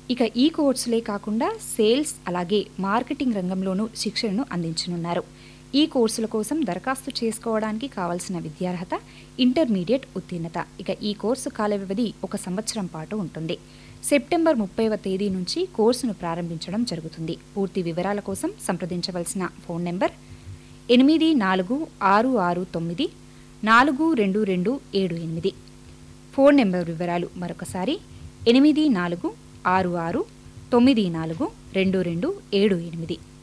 ఇక ఈ కోర్సులే కాకుండా సేల్స్ అలాగే మార్కెటింగ్ రంగంలోనూ శిక్షణను అందించనున్నారు ఈ కోర్సుల కోసం దరఖాస్తు చేసుకోవడానికి కావలసిన విద్యార్హత ఇంటర్మీడియట్ ఉత్తీర్ణత ఇక ఈ కోర్సు కాల వ్యవధి ఒక సంవత్సరం పాటు ఉంటుంది సెప్టెంబర్ ముప్పైవ తేదీ నుంచి కోర్సును ప్రారంభించడం జరుగుతుంది పూర్తి వివరాల కోసం సంప్రదించవలసిన ఫోన్ నెంబర్ ఎనిమిది నాలుగు ఆరు ఆరు తొమ్మిది నాలుగు రెండు రెండు ఏడు ఎనిమిది ఫోన్ నెంబర్ వివరాలు మరొకసారి ఎనిమిది నాలుగు ఆరు ఆరు తొమ్మిది నాలుగు రెండు రెండు ఏడు ఎనిమిది